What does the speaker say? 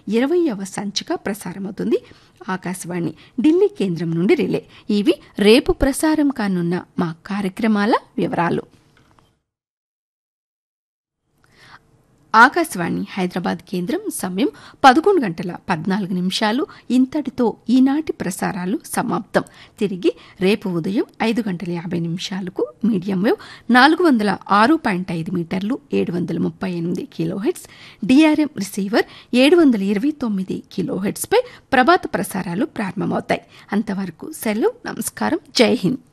ఇరవయవ సంచిక ప్రసారమవుతుంది ఆకాశవాణి ఢిల్లీ కేంద్రం నుండి రిలే ఇవి రేపు ప్రసారం కానున్న మా కార్యక్రమాల వివరాలు ఆకాశవాణి హైదరాబాద్ కేంద్రం సమయం పదకొండు గంటల పద్నాలుగు నిమిషాలు ఇంతటితో ఈనాటి ప్రసారాలు సమాప్తం తిరిగి రేపు ఉదయం ఐదు గంటల యాభై నిమిషాలకు మీడియం వేవ్ నాలుగు వందల ఆరు పాయింట్ ఐదు మీటర్లు ఏడు వందల ముప్పై ఎనిమిది కిలోహెట్స్ డిఆర్ఎం రిసీవర్ ఏడు వందల ఇరవై తొమ్మిది కిలోహెట్స్పై ప్రభాత ప్రసారాలు ప్రారంభమవుతాయి అంతవరకు సెలవు నమస్కారం జై హింద్